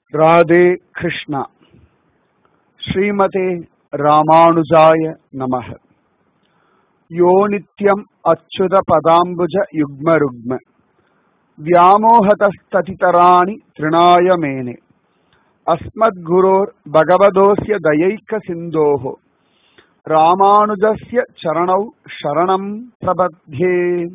ராதே கிருஷ்ணா ஸ்ரீமதே ராமானுஜாய நமக யோ நித்யம் அச்சுத பதாம்புஜ யுக்ம ருக்ம व्यामोहतस्ततितराणि तृणाय मेने अस्मद्गुरोर्भगवदोऽस्य दयैकसिन्धोः ராமானுஜஸ்ய சரணௌ சரணம் பிரபத்யே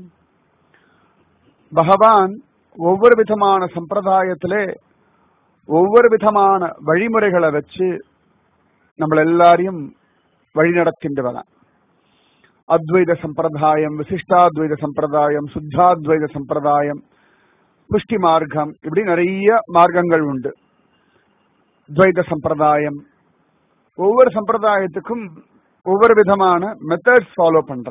பகவான் ஒவ்வொரு விதமான சம்பிரதாயத்திலே ஒவ்வொரு விதமான வழிமுறைகளை வச்சு நம்மள எல்லாரையும் வழிநடத்திட்டு வரான் அத்வைத சம்பிரதாயம் விசிஷ்டாத்வைத சம்பிரதாயம் சுத்தாத்வைத சம்பிரதாயம் புஷ்டி மார்க்கம் இப்படி நிறைய மார்க்கங்கள் உண்டு துவைத சம்பிரதாயம் ஒவ்வொரு சம்பிரதாயத்துக்கும் ஒவ்வொரு விதமான மெத்தட்ஸ் ஃபாலோ பண்ற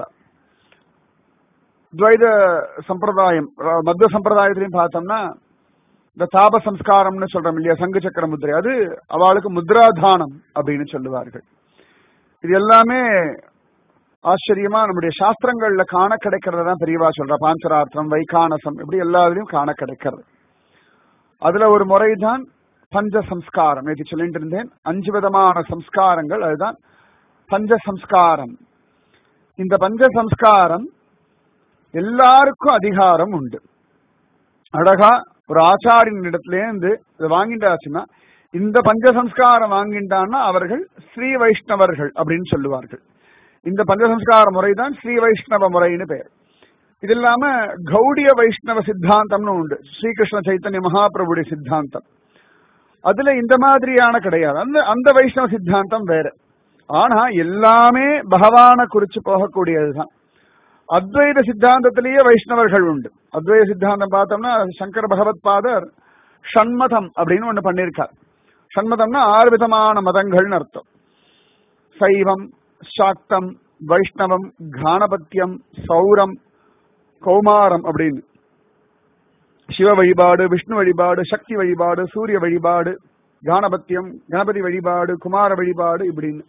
துவைத சம்பிரதாயம் மத்திய சம்பிரதாயத்திலையும் பார்த்தோம்னா இந்த தாப சம்ஸ்காரம்னு சொல்றோம் இல்லையா சங்கு சக்கர முத்திரை அது அவளுக்கு முத்ராதானம் அப்படின்னு சொல்லுவார்கள் இது எல்லாமே ஆச்சரியமா நம்முடைய சாஸ்திரங்கள்ல காண கிடைக்கிறத தான் பெரியவா சொல்ற பாஞ்சரார்த்தம் வைகானசம் இப்படி எல்லாத்துலயும் காண கிடைக்கிறது அதுல ஒரு முறைதான் பஞ்ச சம்ஸ்காரம் நேற்று சொல்லிட்டு இருந்தேன் அஞ்சு விதமான சம்ஸ்காரங்கள் அதுதான் பஞ்ச சம்ஸ்காரம் இந்த பஞ்ச சம்ஸ்காரம் எல்லாருக்கும் அதிகாரம் உண்டு அழகா ஒரு ஆச்சாரியின் இடத்துலேருந்து இதை வாங்கிட்டாச்சுன்னா இந்த பஞ்ச சம்ஸ்காரம் வாங்கிட்டான்னா அவர்கள் ஸ்ரீ வைஷ்ணவர்கள் அப்படின்னு சொல்லுவார்கள் இந்த பஞ்சசம்ஸ்கார முறை தான் ஸ்ரீ வைஷ்ணவ முறைன்னு பெயர் இது இல்லாம கௌடிய வைஷ்ணவ சித்தாந்தம்னு உண்டு ஸ்ரீகிருஷ்ண சைத்தன்ய மகாபிரபுடைய சித்தாந்தம் அதுல இந்த மாதிரியான கிடையாது அந்த அந்த வைஷ்ணவ சித்தாந்தம் வேற ஆனா எல்லாமே பகவான குறிச்சு போகக்கூடியதுதான் அத்வைத சித்தாந்தத்திலேயே வைஷ்ணவர்கள் உண்டு அத்வைத சித்தாந்தம் பார்த்தோம்னா சங்கர பகவத் பாதர் ஷண்மதம் அப்படின்னு ஒண்ணு பண்ணியிருக்கார் ஷண்மதம்னா ஆறு விதமான மதங்கள்னு அர்த்தம் சைவம் சாக்தம் வைஷ்ணவம் கானபத்தியம் சௌரம் கௌமாரம் அப்படின்னு சிவ வழிபாடு விஷ்ணு வழிபாடு சக்தி வழிபாடு சூரிய வழிபாடு கானபத்தியம் கணபதி வழிபாடு குமார வழிபாடு இப்படின்னு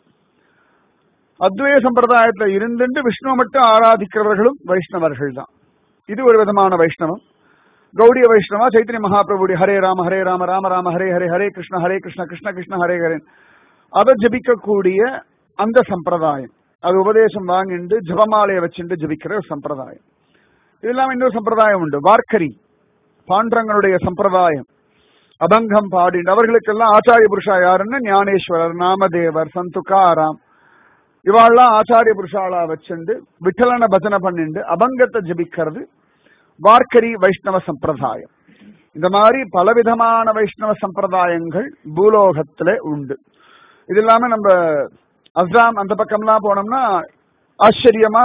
அத்வைய சம்பிரதாயத்துல இருந்துட்டு விஷ்ணுவை மட்டும் ஆராதிக்கிறவர்களும் வைஷ்ணவர்கள் தான் இது ஒரு விதமான வைஷ்ணவம் கௌடிய வைஷ்ணவா சைத்தன்ய மகாபிரபுடைய ஹரே ராம ஹரே ராம ராம ராம ஹரே ஹரே ஹரே கிருஷ்ண ஹரே கிருஷ்ண கிருஷ்ண கிருஷ்ண ஹரே ஹரேன் அதை ஜபிக்கக்கூடிய அந்த சம்பிரதாயம் அது உபதேசம் வாங்கிண்டு ஜபமாலையை வச்சுட்டு ஜபிக்கிற ஒரு சம்பிரதாயம் இது இல்லாம இன்னொரு சம்பிரதாயம் உண்டு வார்க்கரி பாண்டரங்களுடைய சம்பிரதாயம் அபங்கம் பாடிண்டு அவர்களுக்கெல்லாம் ஆச்சாரிய புருஷா யாருன்னு ஞானேஸ்வரர் நாமதேவர் சந்துகாராம் இவாள்லாம் ஆச்சாரிய புருஷாலா வச்சுண்டு விட்டலன பஜனை பண்ணிண்டு அபங்கத்தை ஜபிக்கிறது வார்க்கரி வைஷ்ணவ சம்பிரதாயம் இந்த மாதிரி பலவிதமான வைஷ்ணவ சம்பிரதாயங்கள் பூலோகத்துல உண்டு இது இல்லாம நம்ம அஸ்ஸாம் அந்த பக்கம்லாம் போனோம்னா ஆச்சரியமா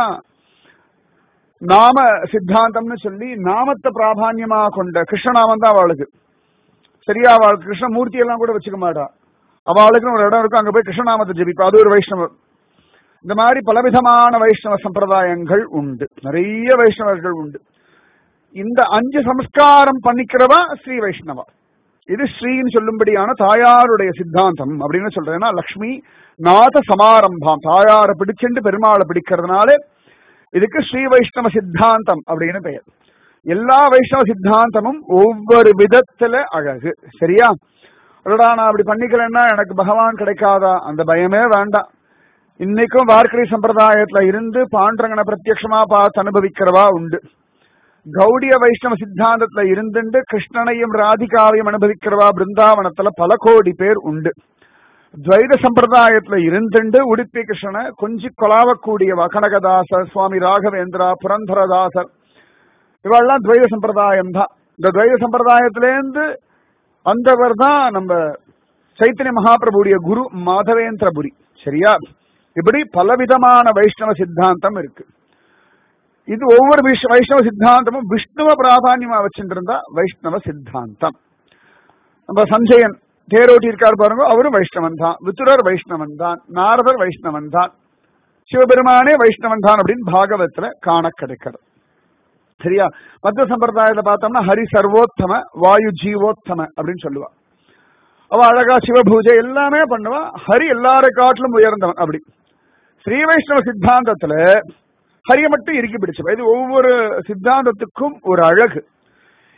நாம சித்தாந்தம்னு சொல்லி நாமத்தை பிராதான்யமா கொண்ட கிருஷ்ணநாமம் தான் அவளுக்கு சரியா அவள் கிருஷ்ணமூர்த்தி எல்லாம் கூட வச்சுக்க மாட்டா அவளுக்குன்னு ஒரு இடம் இருக்கும் அங்க போய் கிருஷ்ணநாமத்தை ஜெபிப்பா அது ஒரு வைஷ்ணவ இந்த மாதிரி பலவிதமான வைஷ்ணவ சம்பிரதாயங்கள் உண்டு நிறைய வைஷ்ணவர்கள் உண்டு இந்த அஞ்சு சம்ஸ்காரம் பண்ணிக்கிறவா ஸ்ரீ வைஷ்ணவா இது ஸ்ரீன்னு சொல்லும்படியான தாயாருடைய சித்தாந்தம் அப்படின்னு சொல்றேன்னா லக்ஷ்மி நாத சமாரம்பம் தாயாரை பிடிச்சுண்டு பெருமாளை பிடிக்கிறதுனால இதுக்கு ஸ்ரீ வைஷ்ணவ சித்தாந்தம் அப்படின்னு பெயர் எல்லா வைஷ்ணவ சித்தாந்தமும் ஒவ்வொரு விதத்துல அழகு சரியா அடடா நான் அப்படி பண்ணிக்கிறேன்னா எனக்கு பகவான் கிடைக்காதா அந்த பயமே வேண்டாம் இன்னைக்கும் வார்க்கரி சம்பிரதாயத்துல இருந்து பாண்டரங்கனை பிரத்யட்சமா பார்த்து அனுபவிக்கிறவா உண்டு கௌடிய வைஷ்ணவ சித்தாந்தத்துல இருந்துட்டு கிருஷ்ணனையும் ராதிகாவையும் அனுபவிக்கிறவா பிருந்தாவனத்துல பல கோடி பேர் உண்டு துவைத சம்பிரதாயத்துல இருந்துண்டு உடுப்பி கிருஷ்ணனை கொஞ்சி கொலாவக்கூடியவா கனகதாசர் சுவாமி ராகவேந்திரா புரந்தரதாசர் இவெல்லாம் துவைத சம்பிரதாயம் தான் இந்த துவைத சம்பிரதாயத்திலேருந்து வந்தவர் தான் நம்ம சைத்தன்ய மகாபிரபுடைய குரு மாதவேந்திரபுரி சரியா இப்படி பலவிதமான வைஷ்ணவ சித்தாந்தம் இருக்கு இது ஒவ்வொரு வைஷ்ணவ சித்தாந்தமும் விஷ்ணுவ பிராதான்யமா வச்சுட்டு இருந்தா வைஷ்ணவ சித்தாந்தம் நம்ம சஞ்சயன் தேரோட்டி இருக்கார் பாருங்க அவரும் வைஷ்ணவன் தான் வித்துரர் வைஷ்ணவன் தான் நாரதர் வைஷ்ணவன் தான் சிவபெருமானே வைஷ்ணவன் தான் அப்படின்னு பாகவத்துல காண கிடைக்கிறது சரியா மத்திய சம்பிரதாயத்துல பார்த்தோம்னா ஹரி சர்வோத்தம வாயு ஜீவோத்தம அப்படின்னு சொல்லுவா அவ அழகா சிவ பூஜை எல்லாமே பண்ணுவா ஹரி எல்லாரை காட்டிலும் உயர்ந்தவன் அப்படி ஸ்ரீ வைஷ்ணவ சித்தாந்தத்துல ஹரிய மட்டும் இறுக்கி பிடிச்சவ இது ஒவ்வொரு சித்தாந்தத்துக்கும் ஒரு அழகு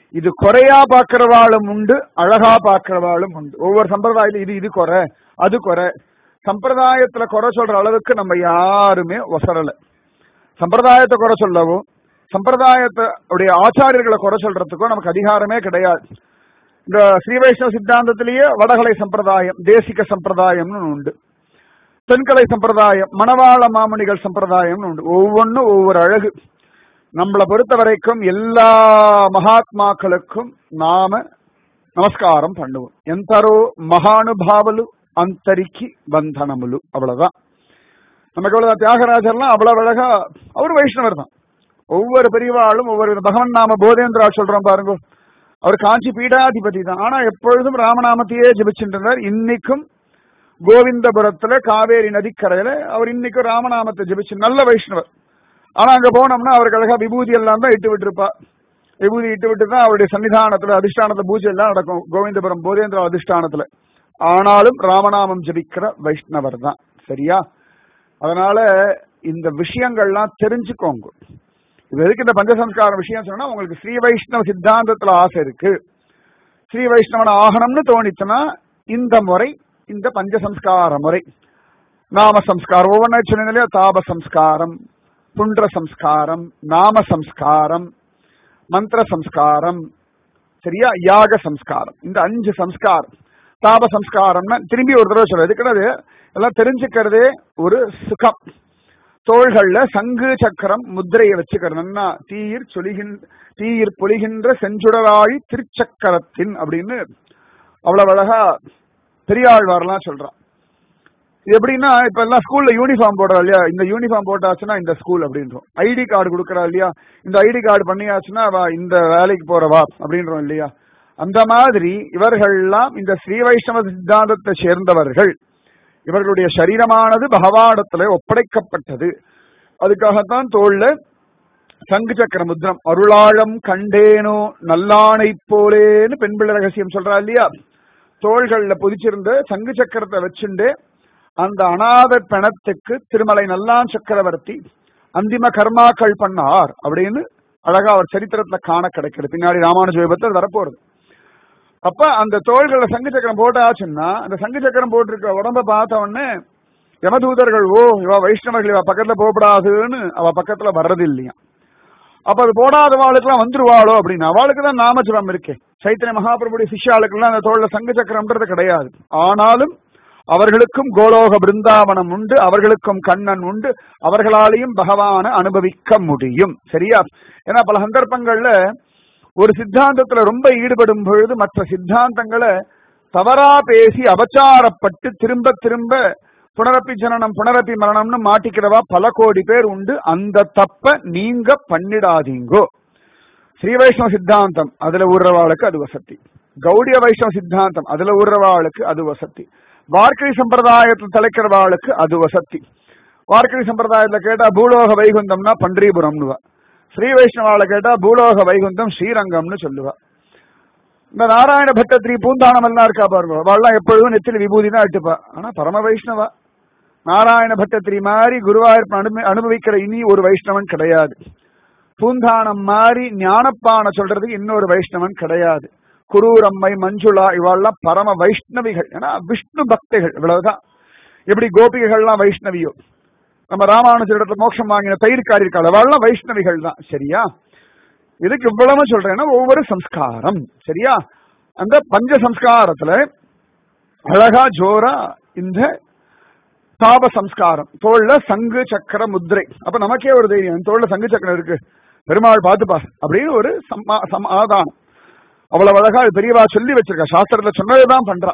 இது குறையா பாக்குறவாளும் உண்டு அழகா பாக்குறவாளும் உண்டு ஒவ்வொரு சம்பிரதாயத்துல இது இது குறை அது குறை சம்பிரதாயத்துல குறை சொல்ற அளவுக்கு நம்ம யாருமே ஒசரல சம்பிரதாயத்தை குறை சொல்லவோ சம்பிரதாயத்தை உடைய ஆச்சாரியர்களை குறை சொல்றதுக்கோ நமக்கு அதிகாரமே கிடையாது இந்த ஸ்ரீ வைஷ்ணவ சித்தாந்தத்திலேயே வடகலை சம்பிரதாயம் தேசிக சம்பிரதாயம்னு உண்டு தென்கலை சம்பிரதாயம் மணவாள மாமணிகள் சம்பிரதாயம்னு உண்டு ஒவ்வொன்றும் ஒவ்வொரு அழகு நம்மளை பொறுத்த வரைக்கும் எல்லா மகாத்மாக்களுக்கும் நாம நமஸ்காரம் பண்ணுவோம் ఎంతరో மகானுபாவலு அந்தரிக்கி பந்தனமுலு அவ்வளவுதான் நமக்கு அவ்வளவு தியாகராஜர்லாம் அவ்வளவு அழகா அவர் வைஷ்ணவர் தான் ஒவ்வொரு பெரியவாளும் ஒவ்வொரு பகவன் நாம போதேந்திரா சொல்றோம் பாருங்க அவர் காஞ்சி பீடாதிபதி தான் ஆனா எப்பொழுதும் ராமநாமத்தையே ஜபிச்சுட்டு இன்னைக்கும் கோவிந்தபுரத்துல காவேரி நதிக்கரையில அவர் இன்னைக்கும் ராமநாமத்தை ஜபிச்சு நல்ல வைஷ்ணவர் ஆனா அங்க போனோம்னா அவருக்கு அழகா விபூதி எல்லாம் தான் இட்டு விட்டுருப்பா விபூதி இட்டு விட்டு தான் அவருடைய சன்னிதானத்துல அதிஷ்டானத்துல பூஜை எல்லாம் நடக்கும் கோவிந்தபுரம் போதேந்திர அதிஷ்டானத்துல ஆனாலும் ராமநாமம் ஜபிக்கிற வைஷ்ணவர் தான் சரியா அதனால இந்த விஷயங்கள்லாம் தெரிஞ்சுக்கோங்க இது எதுக்கு இந்த பஞ்சசம்ஸ்கார விஷயம் சொன்னா உங்களுக்கு ஸ்ரீ வைஷ்ணவ சித்தாந்தத்துல ஆசை இருக்கு ஸ்ரீ வைஷ்ணவன் ஆகணும்னு தோணிச்சுன்னா இந்த முறை இந்த பஞ்சசம்ஸ்கார முறை நாம சம்ஸ்காரம் ஒவ்வொன்றா சொன்னீங்க இல்லையா தாப சம்ஸ்காரம் புண்ட சம்ஸ்காரம் நாம சம்ஸ்காரம் மந்திர சம்ஸ்காரம் சரியா யாக சம்ஸ்காரம் இந்த அஞ்சு சம்ஸ்காரம் தாப சம்ஸ்காரம்னா திரும்பி ஒரு தடவை சொல்றது எதுக்குறது எல்லாம் தெரிஞ்சுக்கிறதே ஒரு சுகம் தோள்கள்ல சங்கு சக்கரம் முத்திரையை வச்சுக்கிறதுன்னா தீயிர் சொலிகின்ற தீயிர் பொலிகின்ற செஞ்சுடராழி திருச்சக்கரத்தின் அப்படின்னு அவ்வளவு அழகா பெரியாழ்வார்லாம் சொல்றான் இது எப்படின்னா இப்ப எல்லாம் ஸ்கூல்ல யூனிஃபார்ம் போடுறா இல்லையா இந்த யூனிஃபார்ம் போட்டாச்சுன்னா இந்த ஸ்கூல் அப்படின்றோம் ஐடி கார்டு கொடுக்கறா இல்லையா இந்த ஐடி கார்டு பண்ணியாச்சுன்னா வா இந்த வேலைக்கு போறவா அப்படின்றோம் இல்லையா அந்த மாதிரி இவர்கள்லாம் இந்த ஸ்ரீ வைஷ்ணவ சித்தாந்தத்தை சேர்ந்தவர்கள் இவர்களுடைய சரீரமானது பகவானத்துல ஒப்படைக்கப்பட்டது அதுக்காகத்தான் தோல்ல சங்கு சக்கர முத்திரம் அருளாழம் கண்டேனோ நல்லானை போலேன்னு பெண் பிள்ளை ரகசியம் சொல்றா இல்லையா தோள்கள்ல புதிச்சிருந்த சங்கு சக்கரத்தை வச்சுண்டு அந்த அநாத பிணத்துக்கு திருமலை நல்லான் சக்கரவர்த்தி அந்திம கர்மாக்கள் பண்ணார் அப்படின்னு அழகா அவர் சரித்திரத்துல காண கிடைக்கிறது பின்னாடி ராமானுஜ விபத்தில் வரப்போறது அப்ப அந்த தோள்கள்ல சங்கு சக்கரம் போட்டாச்சுன்னா அந்த சங்கு சக்கரம் போட்டிருக்க உடம்ப பார்த்த உடனே யமதூதர்கள் ஓ இவ வைஷ்ணவர்கள் இவ பக்கத்துல போகப்படாதுன்னு அவ பக்கத்துல வர்றது இல்லையா அப்ப அது போடாதவாளுக்கெல்லாம் வந்துருவாளோ அப்படின்னு அவளுக்கு தான் நாமஜபம் இருக்கே சைத்தன்ய மகாபிரபுடைய சிஷ்யாளுக்கெல்லாம் அந்த தோல்ல சங்கு சக்கரம்ன்றது கிடையாது ஆனாலும் அவர்களுக்கும் கோலோக பிருந்தாவனம் உண்டு அவர்களுக்கும் கண்ணன் உண்டு அவர்களாலையும் பகவான அனுபவிக்க முடியும் சரியா ஏன்னா பல சந்தர்ப்பங்கள்ல ஒரு சித்தாந்தத்துல ரொம்ப ஈடுபடும் பொழுது மற்ற சித்தாந்தங்களை தவறா பேசி அபச்சாரப்பட்டு திரும்ப திரும்ப புனரப்பி ஜனனம் புனரப்பி மரணம்னு மாட்டிக்கிறவா பல கோடி பேர் உண்டு அந்த தப்ப நீங்க பண்ணிடாதீங்கோ ஸ்ரீ வைஷ்ணவ சித்தாந்தம் அதுல ஊர்றவாளுக்கு அது வசதி கௌடிய வைஷ்ணவ சித்தாந்தம் அதுல ஊர்றவாளுக்கு அது வசதி வார்க்கை சம்பிரதாயத்தில் தலைக்கிறவாளுக்கு அது வசதி வார்க்கை சம்பிரதாயத்துல கேட்டா பூலோக வைகுந்தம்னா பன்றிபுரம்னுவா ஸ்ரீ வைஷ்ணவால கேட்டா பூலோக வைகுந்தம் ஸ்ரீரங்கம்னு சொல்லுவா இந்த நாராயண பட்டத்திரி பூந்தானம் எல்லாம் இருக்கா பாருங்க அவள்லாம் எப்பொழுதும் நெத்தில விபூதி தான் இட்டுப்பா ஆனா பரம வைஷ்ணவா நாராயண பட்டத்திரி மாதிரி குருவாயூர் அனுபவி அனுபவிக்கிற இனி ஒரு வைஷ்ணவன் கிடையாது பூந்தானம் மாதிரி ஞானப்பான சொல்றதுக்கு இன்னொரு வைஷ்ணவன் கிடையாது குரூரம்மை மஞ்சுளா இவாள்லாம் பரம வைஷ்ணவிகள் ஏன்னா விஷ்ணு பக்திகள் இவ்வளவுதான் எப்படி கோபிகைகள்லாம் வைஷ்ணவியோ நம்ம ராமானுஜரிடத்துல மோட்சம் வாங்கின தயிர்காரி இருக்காள் அவள்லாம் வைஷ்ணவிகள் தான் சரியா இதுக்கு இவ்வளவு சொல்றேன்னா ஒவ்வொரு சம்ஸ்காரம் சரியா அந்த பஞ்ச சம்ஸ்காரத்துல அழகா ஜோரா இந்த தாப சம்ஸ்காரம் தோல்ல சங்கு சக்கர முத்திரை அப்ப நமக்கே ஒரு தைரியம் தோல்ல சங்கு சக்கரம் இருக்கு பெருமாள் பார்த்துப்பா அப்படின்னு ஒரு சம்மா- சமாதானம் அவ்வளவு அழகா அது பெரியவா சொல்லி வச்சிருக்கா சாஸ்திரத்துல சொன்னதுதான் பண்றா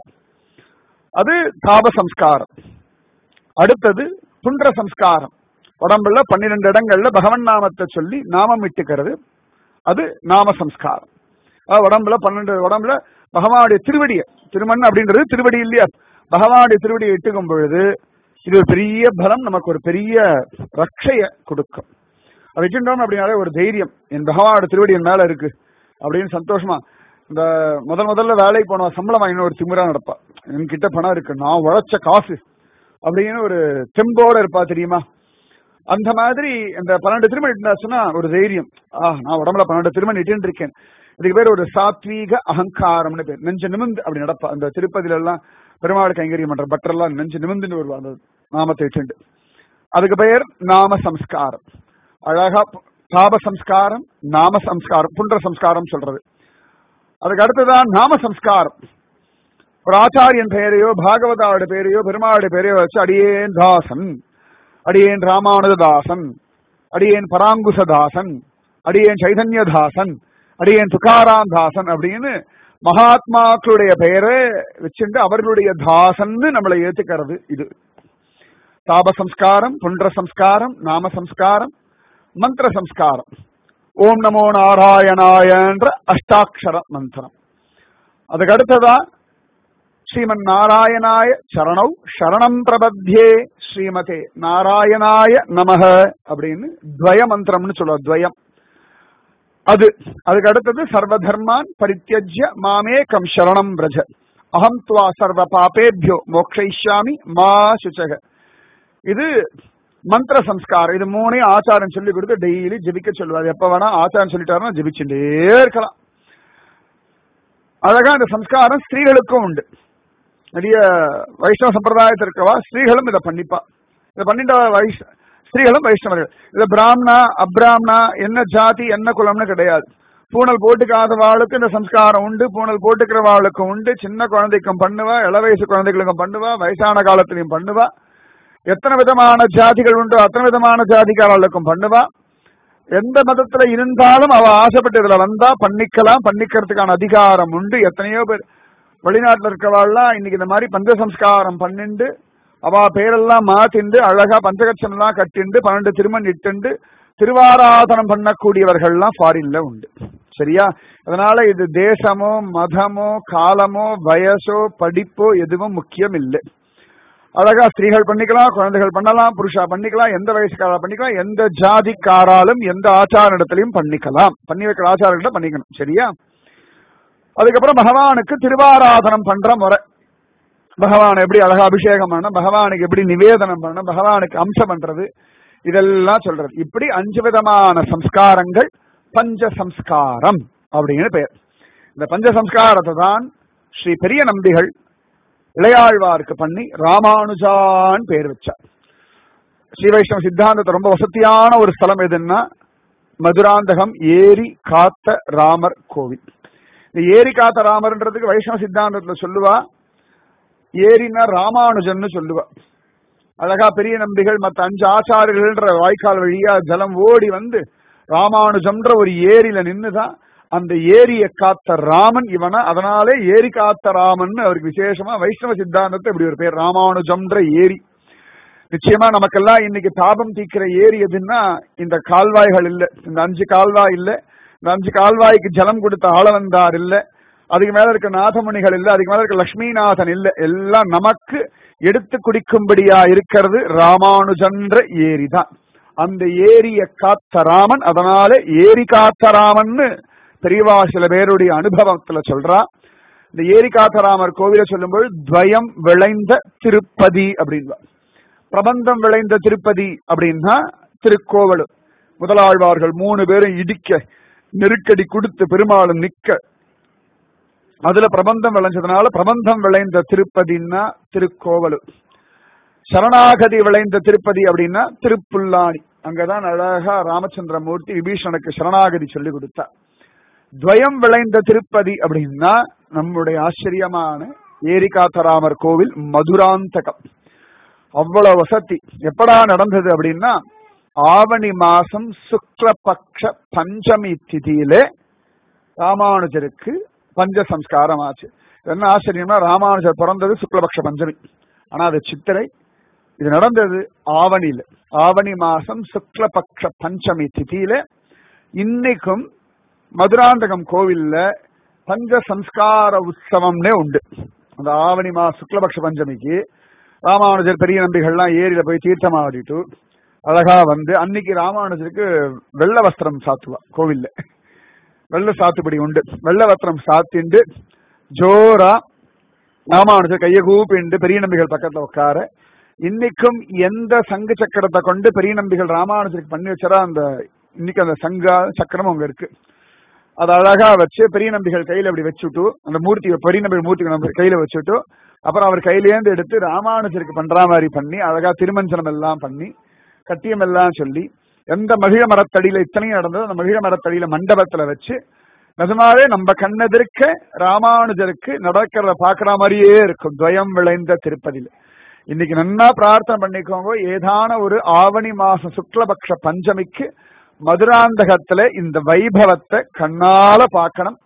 அது தாப சம்ஸ்காரம் அடுத்தது புன்ற சம்ஸ்காரம் உடம்புல பன்னிரெண்டு இடங்கள்ல பகவன் நாமத்தை சொல்லி நாமம் இட்டுக்கிறது அது நாம சம்ஸ்காரம் அதாவது உடம்புல பன்னெண்டு உடம்புல பகவானுடைய திருவடிய திருமண் அப்படின்றது திருவடி இல்லையா பகவானுடைய திருவடியை இட்டுக்கும் பொழுது இது ஒரு பெரிய பலம் நமக்கு ஒரு பெரிய ரட்சைய கொடுக்கும் அதை வச்சுட்டோம் அப்படின்னாலே ஒரு தைரியம் என் பகவானோட திருவடி என் மேல இருக்கு அப்படின்னு சந்தோஷமா இந்த முதல் முதல்ல வேலைக்கு போன சம்பளம் வாங்கின ஒரு திமிரா நடப்பா என்கிட்ட பணம் இருக்கு நான் உழைச்ச காசு அப்படின்னு ஒரு தெம்போட இருப்பா தெரியுமா அந்த மாதிரி இந்த பன்னெண்டு திருமணம் இருந்தாச்சுன்னா ஒரு தைரியம் ஆ நான் உடம்புல பன்னெண்டு திருமணம் இட்டு இருக்கேன் இதுக்கு பேர் ஒரு சாத்வீக அகங்காரம்னு பேர் நெஞ்சு நிமிந்து அப்படி நடப்பா அந்த திருப்பதியில எல்லாம் பெருமாள் கைங்கரியம் பண்ற பட்டரெல்லாம் நெஞ்சு நிமிந்துன்னு வருவா அந்த நாமத்தை இட்டுண்டு அதுக்கு பெயர் நாம சம்ஸ்காரம் அழகா தாப சம்ஸ்காரம் நாம சம்ஸ்காரம் புன்ற சம்ஸ்காரம் சொல்றது அதுக்கு அடுத்ததான் நாம சம்ஸ்காரம் ஒரு ஆச்சாரியன் பெயரையோ பாகவதாவோட பெயரையோ பெருமாளுடைய பெயரையோ வச்சு அடியேன் தாசன் அடியேன் ராமானுஜதாசன் அடியேன் பராங்குசதாசன் அடியேன் சைதன்யதாசன் அடியேன் துகாராம் தாசன் அப்படின்னு மகாத்மாக்களுடைய பெயரை வச்சுட்டு அவர்களுடைய தாசன்னு நம்மளை ஏத்துக்கிறது இது தாப சம்ஸ்காரம் புன்ற சம்ஸ்காரம் நாம சம்ஸ்காரம் மந்திர சம்ஸ்காரம் ஓம் நமோ நாராயணாயன்ற அஷ்டாட்சர மந்திரம் அதுக்கு அடுத்ததா ஸ்ரீமன் நாராயணாய சரணௌ சரணம் பிரபத்யே ஸ்ரீமதே நாராயணாய நமக அப்படின்னு துவய மந்திரம்னு சொல்லுவா துவயம் அது அதுக்கு அடுத்தது சர்வதர்மான் பரித்தியஜ்ய மாமே கம் சரணம் பிரஜ அகம் துவா சர்வ பாபேபியோ மோக்ஷயிஷ்யாமி மா சுச்சக இது மந்திர சம்ஸ்காரம் இது மூணையும் ஆச்சாரம் சொல்லி கொடுத்து டெய்லி ஜெபிக்க சொல்லுவார் எப்ப வேணா ஆச்சாரம் சொல்லிட்டாருன்னா ஜெபிச்சுட்டே இருக்கலாம் அழகா இந்த சம்ஸ்காரம் ஸ்திரீகளுக்கும் உண்டு நிறைய வைஷ்ணவ சம்பிரதாயத்தில் இருக்கவா ஸ்திரீகளும் இதை பண்ணிப்பா இதை பண்ணிட்ட வைஷ் ஸ்திரீகளும் வைஷ்ணவர்கள் இதுல பிராமணா அப்ராம்னா என்ன ஜாதி என்ன குலம்னு கிடையாது பூனல் போட்டுக்காதவாளுக்கு இந்த சம்ஸ்காரம் உண்டு பூனல் போட்டுக்கிறவாளுக்கு உண்டு சின்ன குழந்தைக்கும் பண்ணுவா இள வயசு குழந்தைகளுக்கும் பண்ணுவா வயசான காலத்திலையும் பண்ணுவா எத்தனை விதமான ஜாதிகள் உண்டோ அத்தனை விதமான ஜாதிக்காரர்களுக்கும் பண்ணுவா எந்த மதத்துல இருந்தாலும் அவ ஆசைப்பட்டு இதுல வந்தா பண்ணிக்கலாம் பண்ணிக்கிறதுக்கான அதிகாரம் உண்டு எத்தனையோ பேர் வெளிநாட்டுல இருக்கவாள்லாம் இன்னைக்கு இந்த மாதிரி பஞ்ச சம்ஸ்காரம் பண்ணிண்டு அவ பேரெல்லாம் மாத்திண்டு அழகா பஞ்சகட்சம் எல்லாம் கட்டிண்டு பன்னெண்டு திருமண் இட்டுண்டு திருவாராதனம் பண்ணக்கூடியவர்கள்லாம் ஃபாரின்ல உண்டு சரியா அதனால இது தேசமோ மதமோ காலமோ வயசோ படிப்போ எதுவும் முக்கியம் இல்லை அழகா ஸ்திரீகள் பண்ணிக்கலாம் குழந்தைகள் பண்ணலாம் புருஷா பண்ணிக்கலாம் எந்த வயசுக்காரா பண்ணிக்கலாம் எந்த ஜாதிக்காராலும் எந்த ஆச்சார இடத்துலயும் பண்ணிக்கலாம் பண்ணி வைக்கிற ஆச்சாரங்களை பண்ணிக்கணும் சரியா அதுக்கப்புறம் பகவானுக்கு திருவாராதனம் பண்ற முறை பகவான் எப்படி அழகா அபிஷேகம் பண்ணணும் பகவானுக்கு எப்படி நிவேதனம் பண்ணணும் பகவானுக்கு அம்சம் பண்றது இதெல்லாம் சொல்றது இப்படி அஞ்சு விதமான சம்ஸ்காரங்கள் பஞ்ச சம்ஸ்காரம் அப்படின்னு பெயர் இந்த பஞ்ச சம்ஸ்காரத்தை தான் ஸ்ரீ பெரிய நம்பிகள் இளையாழ்வாருக்கு பண்ணி ராமானுஜான் பேர் வச்சார் ஸ்ரீ வைஷ்ணவ சித்தாந்தத்தை ரொம்ப வசதியான ஒரு ஸ்தலம் எதுன்னா மதுராந்தகம் ஏரி காத்த ராமர் கோவில் இந்த ஏரி காத்த ராமர்ன்றதுக்கு வைஷ்ணவ சித்தாந்தத்துல சொல்லுவா ஏரினா ராமானுஜன்னு சொல்லுவா அழகா பெரிய நம்பிகள் மற்ற அஞ்சு ஆச்சாரியர்கள்ன்ற வாய்க்கால் வழியா ஜலம் ஓடி வந்து ராமானுஜம்ன்ற ஒரு ஏரியில நின்னுதான் அந்த ஏரியை காத்த ராமன் இவனா அதனாலே ஏரி காத்த ராமன் அவருக்கு விசேஷமா வைஷ்ணவ சித்தாந்தத்தை இப்படி ஒரு பேர் ராமானுஜம்ன்ற ஏரி நிச்சயமா நமக்கெல்லாம் இன்னைக்கு தாபம் தீக்கிற ஏரி எதுன்னா இந்த கால்வாய்கள் இல்ல இந்த அஞ்சு கால்வாய் இல்ல இந்த அஞ்சு கால்வாய்க்கு ஜலம் கொடுத்த ஆளவந்தார் இல்ல அதுக்கு மேல இருக்க நாதமுனிகள் இல்ல அதுக்கு மேல இருக்க லட்சுமிநாதன் இல்ல எல்லாம் நமக்கு எடுத்து குடிக்கும்படியா இருக்கிறது ராமானுஜன்ற ஏரி தான் அந்த ஏரிய காத்த ராமன் அதனால ஏரி காத்த ராமன்னு பெரியவா சில பேருடைய அனுபவத்துல சொல்றா இந்த ஏரி காத்தராமர் கோவில சொல்லும்போது துவயம் விளைந்த திருப்பதி அப்படின்வா பிரபந்தம் விளைந்த திருப்பதி அப்படின்னா திருக்கோவலூர் முதலாழ்வார்கள் மூணு பேரும் இடிக்க நெருக்கடி கொடுத்து பெருமாளும் நிக்க அதுல பிரபந்தம் விளைஞ்சதுனால பிரபந்தம் விளைந்த திருப்பதின்னா திருக்கோவலூர் சரணாகதி விளைந்த திருப்பதி அப்படின்னா திருப்புல்லாணி அங்கதான் அழகா ராமச்சந்திரமூர்த்தி விபீஷணனுக்கு சரணாகதி சொல்லி கொடுத்தார் துவயம் விளைந்த திருப்பதி அப்படின்னா நம்முடைய ஆச்சரியமான ஏரிகாத்தராமர் கோவில் மதுராந்தகம் அவ்வளவு வசதி எப்படா நடந்தது அப்படின்னா ஆவணி மாசம் சுக்லபக்ஷ பஞ்சமி திதியிலே ராமானுஜருக்கு பஞ்ச சம்ஸ்காரம் ஆச்சு என்ன ஆச்சரியம்னா ராமானுஜர் பிறந்தது சுக்லபக்ஷ பஞ்சமி ஆனா அது சித்திரை இது நடந்தது ஆவணியில ஆவணி மாசம் சுக்லபக்ஷ பஞ்சமி திதியில இன்னைக்கும் மதுராந்தகம் கோவில்ல பஞ்ச சம்ஸ்கார உற்சவம்னே உண்டு அந்த ஆவணி மா சுக்லபக்ஷ பஞ்சமிக்கு ராமானுஜர் பெரிய நம்பிகள்லாம் ஏரியில போய் தீர்த்தம் ஆடிட்டு அழகா வந்து அன்னைக்கு ராமானுஜருக்கு வெள்ள வஸ்திரம் சாத்துவா கோவில்ல வெள்ள சாத்துப்படி உண்டு வெள்ள வஸ்திரம் சாத்திண்டு ஜோரா ராமானுஜர் கைய கூப்பிண்டு பெரிய நம்பிகள் பக்கத்துல உட்கார இன்னைக்கும் எந்த சங்கு சக்கரத்தை கொண்டு பெரிய நம்பிகள் ராமானுஜருக்கு பண்ணி வச்சரா அந்த இன்னைக்கு அந்த சங்கா சக்கரம் அங்க இருக்கு அதை அழகா வச்சு பெரிய நம்பிகள் கையில அப்படி வச்சுட்டு அந்த மூர்த்தி பெரிய நம்பிகள் மூர்த்தி நம்ம கையில வச்சுட்டு அப்புறம் அவர் கையிலேருந்து எடுத்து ராமானுஜருக்கு பண்ற மாதிரி பண்ணி அழகா திருமஞ்சனம் எல்லாம் பண்ணி கட்டியம் எல்லாம் சொல்லி எந்த மகிழ மரத்தடியில இத்தனையும் நடந்தது அந்த மகிழ மரத்தடியில மண்டபத்துல வச்சு நிஜமாவே நம்ம கண்ணெதிர்க்க ராமானுஜருக்கு நடக்கிறத பாக்குற மாதிரியே இருக்கும் துவயம் விளைந்த திருப்பதியில இன்னைக்கு நன்னா பிரார்த்தனை பண்ணிக்கோங்க ஏதான ஒரு ஆவணி மாசம் சுக்லபக்ஷ பஞ்சமிக்கு மதுராந்தகத்துல இந்த வைபவத்தை கண்ணால பார்க்கணும்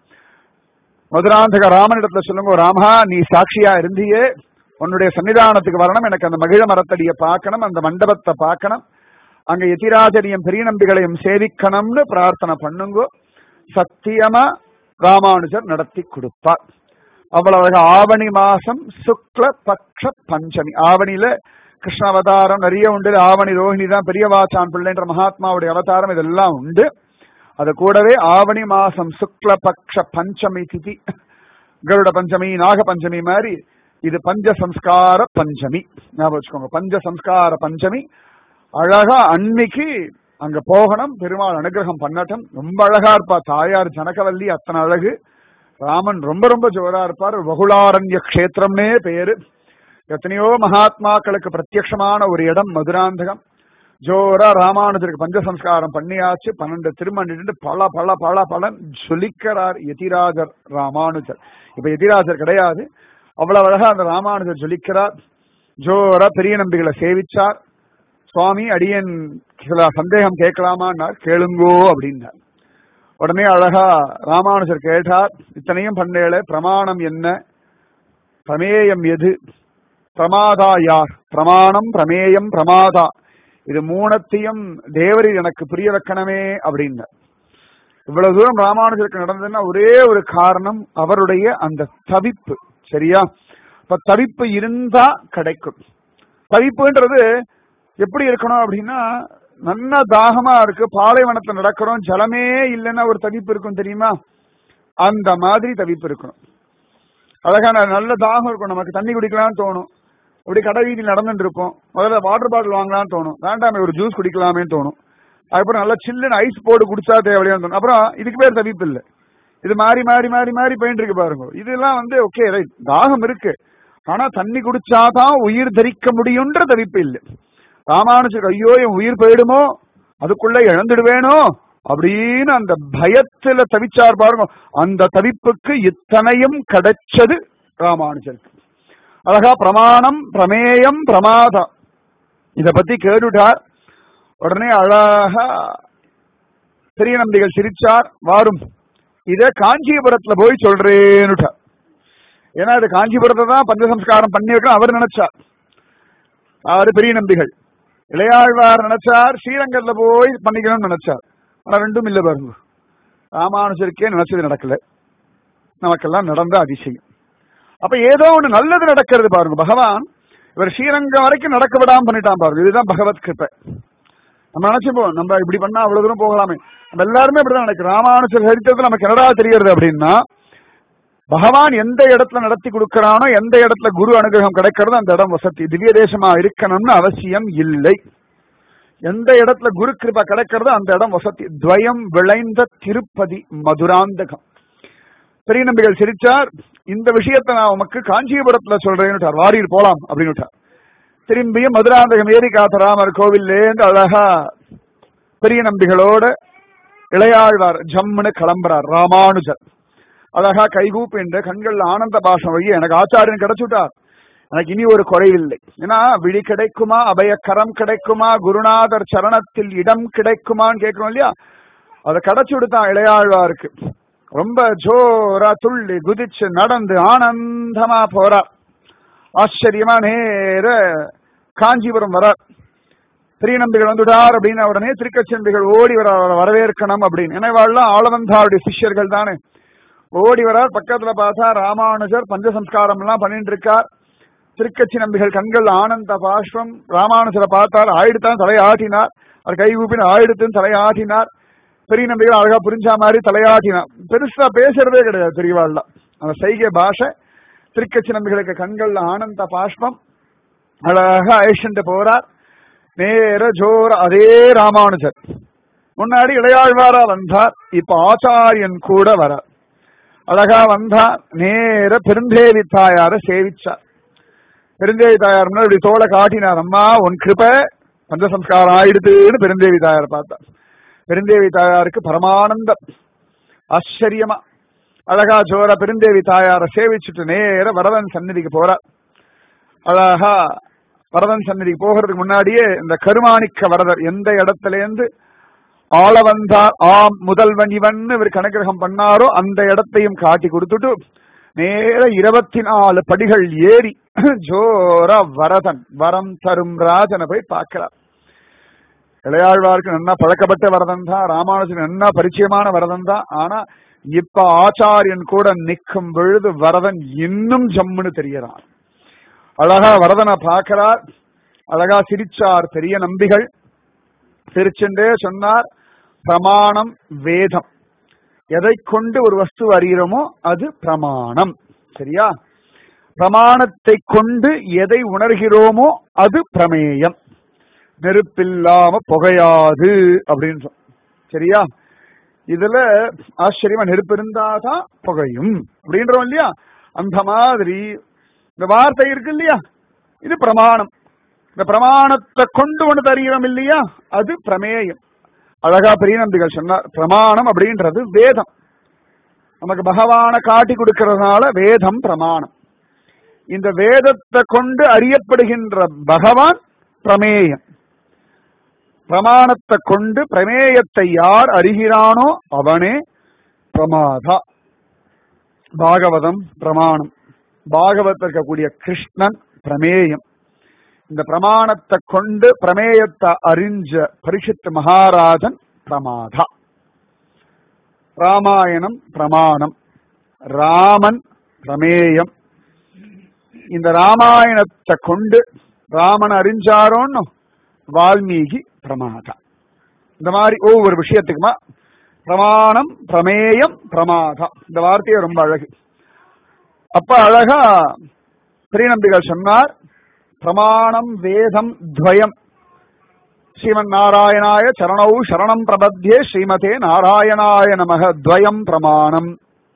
மதுராந்தக ராமனிடத்துல சொல்லுங்க ராமா நீ சாட்சியா இருந்தியே உன்னுடைய சன்னிதானத்துக்கு வரணும் எனக்கு அந்த மகிழ மரத்தடியை பார்க்கணும் அந்த மண்டபத்தை பார்க்கணும் அங்க எதிராஜரியம் பெரிய நம்பிகளையும் சேவிக்கணும்னு பிரார்த்தனை பண்ணுங்க சத்தியமா ராமானுஜர் நடத்தி கொடுப்பார் அவ்வளவு ஆவணி மாசம் சுக்ல பக்ஷ பஞ்சமி ஆவணியில கிருஷ்ண அவதாரம் நிறைய உண்டு ஆவணி ரோஹிணி தான் பெரியவாச்சான் பிள்ளைன்ற மகாத்மாவுடைய அவதாரம் இதெல்லாம் உண்டு அது கூடவே ஆவணி மாசம் சுக்ல பக்ஷ பஞ்சமி திதி கருட பஞ்சமி நாக பஞ்சமி மாதிரி இது பஞ்ச சம்ஸ்கார பஞ்சமி ஞாபகம் வச்சுக்கோங்க பஞ்ச சம்ஸ்கார பஞ்சமி அழகா அன்னைக்கு அங்க போகணும் பெருமாள் அனுகிரகம் பண்ணட்டும் ரொம்ப அழகா இருப்பா தாயார் ஜனகவல்லி அத்தனை அழகு ராமன் ரொம்ப ரொம்ப ஜோரா இருப்பார் வகுளாரண்ய கஷேத்திரம்னே பேரு எத்தனையோ மகாத்மாக்களுக்கு பிரத்யட்சமான ஒரு இடம் மதுராந்தகம் ஜோரா ராமானுஜருக்கு பஞ்சசம்ஸ்காரம் பண்ணியாச்சு பன்னெண்டு திருமணிட்டு பல பல பல பலன் ஜொலிக்கிறார் எதிராஜர் ராமானுஜர் இப்ப எதிராஜர் கிடையாது அவ்வளவு அழகா அந்த ராமானுஜர் ஜொலிக்கிறார் ஜோரா பெரிய நம்பிகளை சேவிச்சார் சுவாமி அடியன் சில சந்தேகம் கேட்கலாமான்னார் கேளுங்கோ அப்படின்னார் உடனே அழகா ராமானுஜர் கேட்டார் இத்தனையும் பண்ணேல பிரமாணம் என்ன பிரமேயம் எது பிரமாதா யார் பிரமாணம் பிரமேயம் பிரமாதா இது மூணத்தையும் தேவரி எனக்கு புரிய வைக்கணுமே அப்படின்னார் இவ்வளவு தூரம் ராமானுஜருக்கு நடந்ததுன்னா ஒரே ஒரு காரணம் அவருடைய அந்த தவிப்பு சரியா இப்ப தவிப்பு இருந்தா கிடைக்கும் தவிப்புன்றது எப்படி இருக்கணும் அப்படின்னா நல்ல தாகமா இருக்கு பாலைவனத்துல நடக்கிறோம் ஜலமே இல்லைன்னா ஒரு தவிப்பு இருக்கும் தெரியுமா அந்த மாதிரி தவிப்பு இருக்கணும் அழகான நல்ல தாகம் இருக்கும் நமக்கு தண்ணி குடிக்கலாம்னு தோணும் அப்படி கடை வீதியில் நடந்துட்டு இருப்போம் முதல்ல வாட்டர் பாட்டில் வாங்கலாம்னு தோணும் வேண்டாமே ஒரு ஜூஸ் குடிக்கலாமேன்னு தோணும் அதுக்கப்புறம் நல்லா சில்லுன்னு ஐஸ் போட்டு குடிச்சா தேவையான்னு தோணும் அப்புறம் இதுக்கு பேர் தவிப்பு இல்லை இது மாறி மாறி மாறி மாறி போயிட்டு இருக்கு பாருங்க இதெல்லாம் வந்து ஓகே ரைட் தாகம் இருக்கு ஆனா தண்ணி குடிச்சாதான் உயிர் தரிக்க முடியும்ன்ற தவிப்பு இல்லை ராமானுஜர் ஐயோ என் உயிர் போயிடுமோ அதுக்குள்ள இழந்துடுவேனோ அப்படின்னு அந்த பயத்துல தவிச்சார் பாருங்க அந்த தவிப்புக்கு இத்தனையும் கிடைச்சது ராமானுஜருக்கு அழகா பிரமாணம் பிரமேயம் பிரமாதா இத பத்தி கேட்டுட்டார் உடனே அழகா பெரிய நம்பிகள் சிரிச்சார் வாரும் இத காஞ்சிபுரத்துல போய் சொல்றேன்னுட்டார் ஏன்னா இது காஞ்சிபுரத்தை தான் பஞ்சசம்ஸ்காரம் பண்ணி வைக்கணும் அவர் நினைச்சார் அவரு பெரிய நம்பிகள் இளையாழ்வார் நினைச்சார் ஸ்ரீரங்கத்துல போய் பண்ணிக்கணும்னு நினைச்சார் ஆனா ரெண்டும் இல்ல பாருங்க ராமானுஜருக்கே நினைச்சது நடக்கல நமக்கெல்லாம் நடந்த அதிசயம் அப்ப ஏதோ ஒண்ணு நல்லது நடக்கிறது பாருங்க பகவான் இவர் ஸ்ரீரங்கம் வரைக்கும் நடக்க விடாம பண்ணிட்டான் பாருங்க இதுதான் பகவத் கிருப்பை நம்ம நினைச்சுப்போம் நம்ம இப்படி பண்ணா அவ்வளவு தூரம் போகலாமே நம்ம எல்லாருமே இப்படிதான் நினைக்கிறோம் ராமானுஜர் சரித்திரத்தில் நமக்கு என்னடா தெரியறது அப்படின்னா பகவான் எந்த இடத்துல நடத்தி கொடுக்கறானோ எந்த இடத்துல குரு அனுகிரகம் கிடைக்கிறதோ அந்த இடம் வசதி திவ்ய தேசமா இருக்கணும்னு அவசியம் இல்லை எந்த இடத்துல குரு கிருபா கிடைக்கிறதோ அந்த இடம் வசதி துவயம் விளைந்த திருப்பதி மதுராந்தகம் பெரிய நம்பிகள் சிரிச்சார் இந்த விஷயத்தை நான் உமக்கு காஞ்சிபுரத்துல சொல்றேன்னு வாரியில் போலாம் அப்படின்னு திரும்பியும் மதுராந்தகம் ஏரி காத்த ராமர் கோவில்லேருந்து அழகா பெரிய நம்பிகளோட இளையாழ்வார் ஜம்முன்னு கிளம்புறார் ராமானுஜர் அழகா கைகூப்பின்ற கண்கள் ஆனந்த பாஷம் வழி எனக்கு ஆச்சாரியன் கிடைச்சுட்டார் எனக்கு இனி ஒரு குறைவில்லை ஏன்னா விழி கிடைக்குமா அபயக்கரம் கிடைக்குமா குருநாதர் சரணத்தில் இடம் கிடைக்குமான்னு கேட்கிறோம் இல்லையா அதை கிடைச்சு விடுத்தான் இளையாழ்வாருக்கு ரொம்ப ஜோரா துள்ளி குதிச்சு நடந்து ஆனந்தமா போறார் ஆச்சரியமா நேர காஞ்சிபுரம் வர பெரிய நம்பிகள் வந்துட்டார் அப்படின்னு உடனே திருக்கச்சம்பிகள் ஓடி வர வரவேற்கணும் அப்படின்னு நினைவாள்லாம் ஆளவந்தாவுடைய சிஷ்யர்கள் தானே ஓடி வரார் பக்கத்துல பார்த்தா ராமானுஜர் பஞ்சசம்ஸ்காரம் எல்லாம் பண்ணிட்டு இருக்கார் திருக்கச்சி நம்பிகள் கண்கள் ஆனந்த பாஷ்பம் ராமானுஜரை பார்த்தார் ஆயிடுத்தான் தலையாட்டினார் அவர் கை கூப்பின ஆயிடுத்துன்னு தலையாட்டினார் பெரிய நம்பிகள் அழகா புரிஞ்சா மாதிரி தலையாட்டினார் பெருசா பேசுறதே கிடையாது பெரியவாள்லாம் அந்த சைகை பாஷை திருக்கச்சி நம்பிகளுக்கு கண்கள் ஆனந்த பாஷ்பம் அழகா ஐஷன்ட்டு போறார் நேர ஜோர் அதே ராமானுஜர் முன்னாடி இளையாழ்வாரா வந்தார் இப்ப ஆச்சாரியன் கூட வர அழகா வந்தா நேர பெருந்தேவி தாயார சேவிச்சார் பெருந்தேவி தாயார் முன்னாடி இப்படி தோலை காட்டினார் அம்மா உன் கிருப பஞ்சசம்ஸ்காரம் ஆயிடுதுன்னு பெருந்தேவி தாயார் பார்த்தார் பெருந்தேவி தாயாருக்கு பரமானந்தம் ஆச்சரியமா அழகா ஜோர பெருந்தேவி தாயார சேவிச்சுட்டு நேர வரதன் சந்நிதிக்கு போறார் அழகா வரதன் சந்நிதிக்கு போகிறதுக்கு முன்னாடியே இந்த கருமாணிக்க வரதர் எந்த இடத்துல இருந்து ஆள வந்தார் ஆம் முதல்வன் இவன் இவர் கணக்கிரகம் பண்ணாரோ அந்த இடத்தையும் காட்டி கொடுத்துட்டு நேர இருபத்தி நாலு படிகள் ஏறி ஜோரா வரதன் வரம் தரும் ராஜனை போய் பார்க்கிறார் இளையாழ்வாருக்கு நன்னா பழக்கப்பட்ட வரதன் தான் ராமானுஜன் நன்னா பரிச்சயமான வரதன் தான் ஆனா இப்ப ஆச்சாரியன் கூட நிற்கும் பொழுது வரதன் இன்னும் ஜம்முன்னு தெரியறான் அழகா வரதனை பார்க்கிறார் அழகா சிரிச்சார் பெரிய நம்பிகள் சிரிச்சுண்டே சொன்னார் பிரமாணம் வேதம் எதை கொண்டு ஒரு வஸ்து அறிகிறோமோ அது பிரமாணம் சரியா பிரமாணத்தை கொண்டு எதை உணர்கிறோமோ அது பிரமேயம் நெருப்பில்லாம புகையாது அப்படின்னு சொ- சரியா இதுல ஆச்சரியமா நெருப்பு இருந்தாதான் புகையும் அப்படின்றோம் இல்லையா அந்த மாதிரி இந்த வார்த்தை இருக்கு இல்லையா இது பிரமாணம் இந்த பிரமாணத்தை கொண்டு ஒன்று தருகிறோம் இல்லையா அது பிரமேயம் அழகா பெரிய நம்பிகள் சொன்னார் பிரமாணம் அப்படின்றது வேதம் நமக்கு பகவான காட்டி கொடுக்கறதுனால வேதம் பிரமாணம் இந்த வேதத்தை கொண்டு அறியப்படுகின்ற பகவான் பிரமேயம் பிரமாணத்தை கொண்டு பிரமேயத்தை யார் அறிகிறானோ அவனே பிரமாதா பாகவதம் பிரமாணம் பாகவத்தில் இருக்கக்கூடிய கிருஷ்ணன் பிரமேயம் இந்த பிரமாணத்தை கொண்டு பிரமேயத்தை அறிஞ்ச பரிஷத் மகாராஜன் பிரமாதா ராமாயணம் பிரமாணம் ராமன் பிரமேயம் இந்த ராமாயணத்தை கொண்டு ராமன் அறிஞ்சாரோன்னு வால்மீகி பிரமாதா இந்த மாதிரி ஒவ்வொரு விஷயத்துக்குமா பிரமாணம் பிரமேயம் பிரமாதா இந்த வார்த்தையே ரொம்ப அழகு அப்ப அழகா ஸ்ரீநம்பிகள் சொன்னார் பிரமாணம் வேதம் துவயம் ஸ்ரீமன் நாராயணாய சரணௌ சரணம் பிரபத்தியே ஸ்ரீமதே நாராயணாய நமக துவயம் பிரமாணம்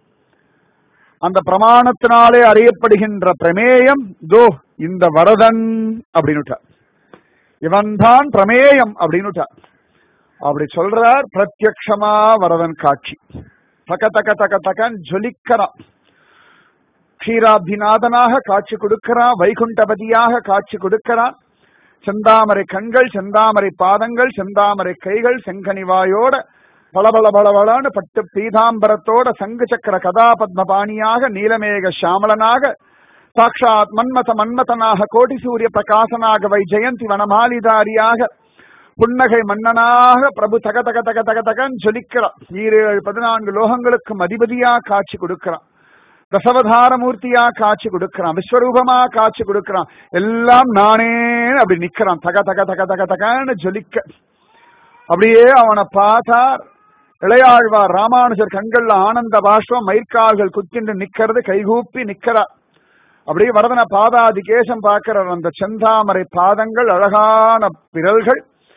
அந்த பிரமாணத்தினாலே அறியப்படுகின்ற பிரமேயம் தோ இந்த வரதன் அப்படின்னு இவன்தான் பிரமேயம் அப்படின்னு அப்படி சொல்றார் பிரத்யக்ஷமா வரதன் காட்சி தக்க தக்க தக்க தக்கன் ஜொலிக்கிறான் க்ஷீராபிநாதனாக காட்சி கொடுக்கிறான் வைகுண்டபதியாக காட்சி கொடுக்கிறான் செந்தாமரை கண்கள் செந்தாமரை பாதங்கள் செந்தாமரை கைகள் செங்கனிவாயோட பளபள பளபளன்னு பட்டு பீதாம்பரத்தோட சங்கு சக்கர கதாபத்மபாணியாக நீலமேக சாமளனாக சாட்சாத் மன்மத மன்மதனாக கோடி சூரிய பிரகாசனாக வை ஜெயந்தி வனமாலிதாரியாக புன்னகை மன்னனாக பிரபு தக தக தக தக தகன் ஜொலிக்கிறான் ஈரேழு பதினான்கு லோகங்களுக்கும் அதிபதியா காட்சி கொடுக்கிறான் தசவதார மூர்த்தியா காட்சி கொடுக்கிறான் விஸ்வரூபமா காட்சி கொடுக்கிறான் எல்லாம் நானே அப்படி நிக்கிறான் தக தக தக தக தகன்னு ஜொலிக்க அப்படியே அவனை பார்த்தார் இளையாழ்வார் ராமானுஜர் கண்கள்ல ஆனந்த பாஷ்பம் மயிர்கால்கள் குத்திண்டு நிக்கிறது கைகூப்பி நிக்கிறா அப்படியே வரதன பாதாதி கேசம் பார்க்கிறார் அந்த செந்தாமரை பாதங்கள் அழகான விரல்கள்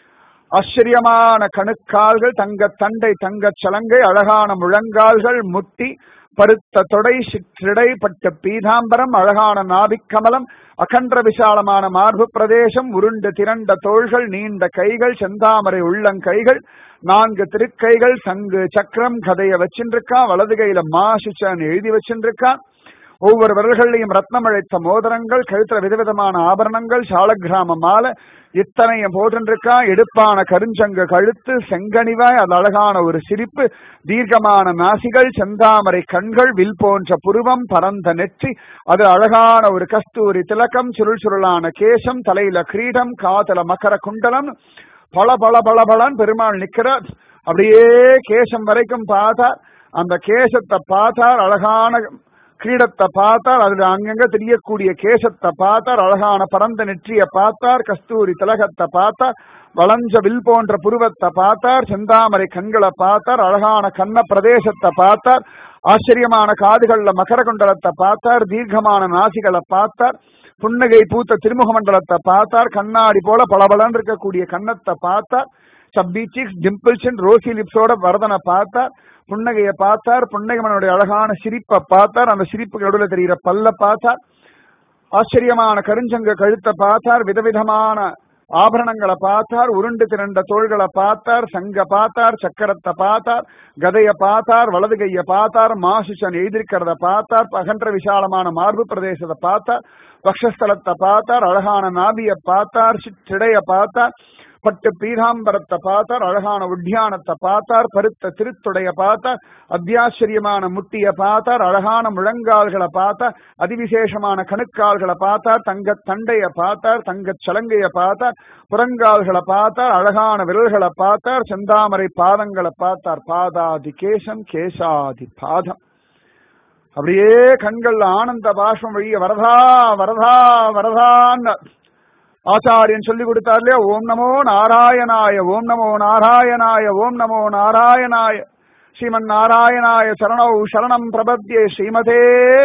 ஆச்சரியமான கணுக்கால்கள் தங்க தண்டை தங்க சலங்கை அழகான முழங்கால்கள் முட்டி பருத்த தொடை சிற்றிடை பட்ட பீதாம்பரம் அழகான நாபிக்கமலம் அகன்ற விசாலமான மார்பு பிரதேசம் உருண்டு திரண்ட தோள்கள் நீண்ட கைகள் செந்தாமரை உள்ளங்கைகள் நான்கு திருக்கைகள் சங்கு சக்கரம் கதைய வச்சிருக்கான் வலது கையில மாசிச்சான் எழுதி வச்சிருக்கான் ஒவ்வொரு விரல்கள்லையும் ரத்னம் அழைத்த மோதிரங்கள் கழுத்துல விதவிதமான ஆபரணங்கள் சாலக்கிராம மாலை இத்தனையும் போட்டிருக்கா எடுப்பான கருஞ்சங்கு கழுத்து செங்கனிவாய் அது அழகான ஒரு சிரிப்பு தீர்க்கமான நாசிகள் செந்தாமரை கண்கள் வில் போன்ற புருவம் பரந்த நெற்றி அது அழகான ஒரு கஸ்தூரி திலக்கம் சுருள் சுருளான கேசம் தலையில கிரீடம் காதல மகர குண்டலம் பல பல பல பலன் பெருமாள் நிக்கிறார் அப்படியே கேசம் வரைக்கும் பார்த்தார் அந்த கேசத்தை பார்த்தார் அழகான கிரீடத்தை பார்த்தார் அதுல அங்கங்க தெரியக்கூடிய கேசத்தை பார்த்தார் அழகான பரந்த நெற்றிய பார்த்தார் கஸ்தூரி திலகத்தை பார்த்தார் வளஞ்ச வில் போன்ற புருவத்தை பார்த்தார் செந்தாமரை கண்களை பார்த்தார் அழகான கண்ண பிரதேசத்தை பார்த்தார் ஆச்சரியமான காதுகள்ல மகர குண்டலத்தை பார்த்தார் தீர்க்கமான நாசிகளை பார்த்தார் புன்னகை பூத்த திருமுக மண்டலத்தை பார்த்தார் கண்ணாடி போல பளபளன்னு இருக்கக்கூடிய கன்னத்தை பார்த்தார் chubby cheeks dimple chin rosy லிப்ஸோட வரதனை பார்த்தார் புன்னகையை பார்த்தார் புன்னகைமனுடைய அழகான சிரிப்பை பார்த்தார் அந்த சிரிப்புக்கு நடுவில் தெரிகிற பல்ல பார்த்தார் ஆச்சரியமான கருஞ்சங்க கழுத்தை பார்த்தார் விதவிதமான ஆபரணங்களை பார்த்தார் உருண்டு திரண்ட தோள்களை பார்த்தார் சங்க பார்த்தார் சக்கரத்தை பார்த்தார் கதைய பார்த்தார் வலது கைய பார்த்தார் மாசுச்சன் எழுதிருக்கிறத பார்த்தார் அகன்ற விசாலமான மார்பு பிரதேசத்தை பார்த்தார் பக்ஷஸ்தலத்தை பார்த்தார் அழகான நாபிய பார்த்தார் சிற்றிடைய பார்த்தார் பட்டு பீதாம்பரத்தை பார்த்தார் அழகான உத்தியானத்தை பார்த்தார் பருத்த திருத்துடைய பார்த்தார் அத்தியாச்சரியமான முட்டிய பார்த்தார் அழகான முழங்கால்களை பார்த்தார் அதிவிசேஷமான கணுக்கால்களை பார்த்தார் தங்க தண்டைய பார்த்தார் தங்க சலங்கைய பார்த்தார் புறங்கால்களை பார்த்தார் அழகான விரல்களை பார்த்தார் செந்தாமரை பாதங்களை பார்த்தார் பாதாதி கேசம் கேசாதி பாதம் அப்படியே கண்கள்ல ஆனந்த பாஷம் வழிய வரதா வரதா வரதான்னு ஆச்சாரியன் சொல்லி கொடுத்தார் இல்லையா ஓம் நமோ நாராயணாய ஓம் நமோ நாராயணாய ஓம் நமோ நாராயணாய ஸ்ரீமன் நாராயணாய சரணௌ சரணம் பிரபத்யே ஸ்ரீமதே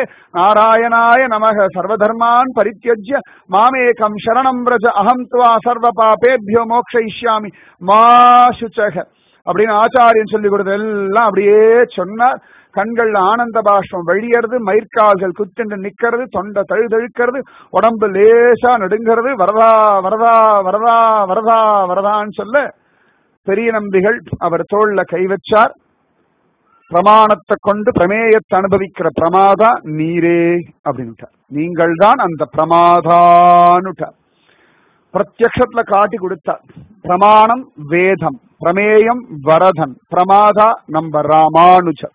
நாராயணாய நமக சர்வதர்மான் பரித்தியஜ்ய மாமேகம் சரணம் பிரஜ அகம் துவா சர்வ பாபேபியோ மோக்ஷயிஷ்யாமி மா சுச்சக அப்படின்னு ஆச்சாரியன் சொல்லி கொடுத்த எல்லாம் அப்படியே சொன்னார் கண்கள்ல ஆனந்த பாஷ்பம் வழியறது மயிர்கால்கள் குத்திண்டு நிக்கிறது தொண்டை தழுதழுக்கிறது உடம்பு லேசா நடுங்கிறது வரதா வரதா வரதா வரதா வரதான்னு சொல்ல பெரிய நம்பிகள் அவர் தோல்ல கை வச்சார் பிரமாணத்தை கொண்டு பிரமேயத்தை அனுபவிக்கிற பிரமாதா நீரே அப்படின்னு நீங்கள் தான் அந்த பிரமாதான்னுட்டார் பிரத்யக்ஷத்துல காட்டி கொடுத்தார் பிரமாணம் வேதம் பிரமேயம் வரதன் பிரமாதா நம்ம ராமானுஜர்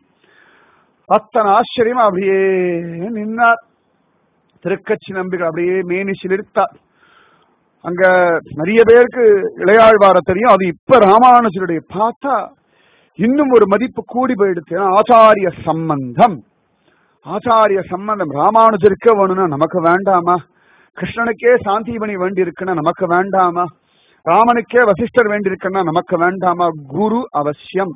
அத்தனை ஆச்சரியம் அப்படியே நின்னார் திருக்கட்சி நம்பிகள் அப்படியே மேனி சிலிர்த்தார் அங்க நிறைய பேருக்கு இளையாழ்வார தெரியும் அது இப்ப ராமானுஜருடைய பார்த்தா இன்னும் ஒரு மதிப்பு கூடி போயிடுச்சு ஏன்னா ஆச்சாரிய சம்பந்தம் ஆச்சாரிய சம்பந்தம் ராமானுஜருக்கே வேணும்னா நமக்கு வேண்டாமா கிருஷ்ணனுக்கே சாந்திபணி வேண்டி இருக்குன்னா நமக்கு வேண்டாமா ராமனுக்கே வசிஷ்டர் வேண்டி இருக்குன்னா நமக்கு வேண்டாமா குரு அவசியம்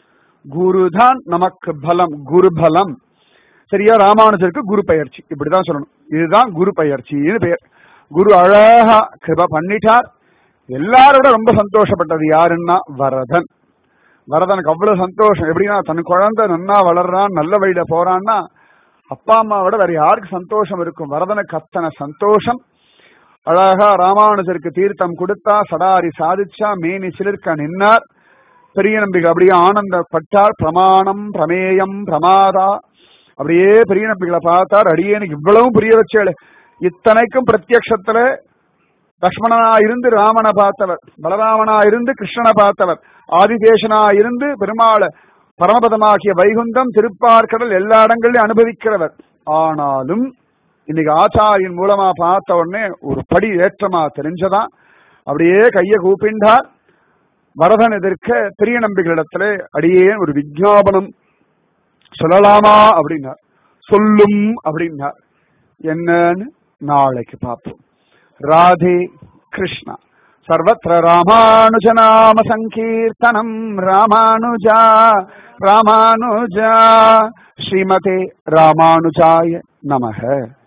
குருதான் நமக்கு பலம் குரு பலம் சரியா ராமானுஜருக்கு குரு பயிற்சி இப்படிதான் சொல்லணும் இதுதான் குரு பயிற்சின்னு பெயர் குரு அழகா கிருப பண்ணிட்டார் எல்லாரோட ரொம்ப சந்தோஷப்பட்டது யாருன்னா வரதன் வரதனுக்கு அவ்வளவு சந்தோஷம் எப்படின்னா தன் குழந்தை நன்னா வளர்றான் நல்ல வழியில போறான்னா அப்பா அம்மாவோட வேற யாருக்கு சந்தோஷம் இருக்கும் வரதனுக்கு அத்தனை சந்தோஷம் அழகா ராமானுஜருக்கு தீர்த்தம் கொடுத்தா சடாரி சாதிச்சா மேனி சிலிர்க்க நின்னார் பெரிய நம்பிக்கை அப்படியே ஆனந்தப்பட்டார் பிரமாணம் பிரமேயம் பிரமாதா அப்படியே பெரிய நம்பிகளை பார்த்தார் அடியேனுக்கு இவ்வளவும் புரிய வச்சேளு இத்தனைக்கும் பிரத்யக்ஷத்துல லக்ஷ்மணனா இருந்து ராமனை பார்த்தவர் பலராமனா இருந்து கிருஷ்ணனை பார்த்தவர் ஆதிதேசனா இருந்து பெருமாளை பரமபதமாகிய வைகுந்தம் திருப்பார்கடல் எல்லா இடங்களிலும் அனுபவிக்கிறவர் ஆனாலும் இன்னைக்கு ஆச்சாரியின் மூலமா பார்த்த உடனே ஒரு படி ஏற்றமா தெரிஞ்சதான் அப்படியே கைய கூப்பிண்டார் வரதன் எதிர்க்க பெரிய நம்பிகளிடத்துல அடியே ஒரு விஜாபனம் சொல்லலாமா அப்படின்னார் சொல்லும் அப்படின்னார் என்னன்னு நாளைக்கு பார்ப்போம் ராதே கிருஷ்ணா சர்வத்திர ராமானுஜநாம சங்கீர்த்தனம் ராமானுஜா ராமானுஜா ஸ்ரீமதே ராமானுஜாய நமக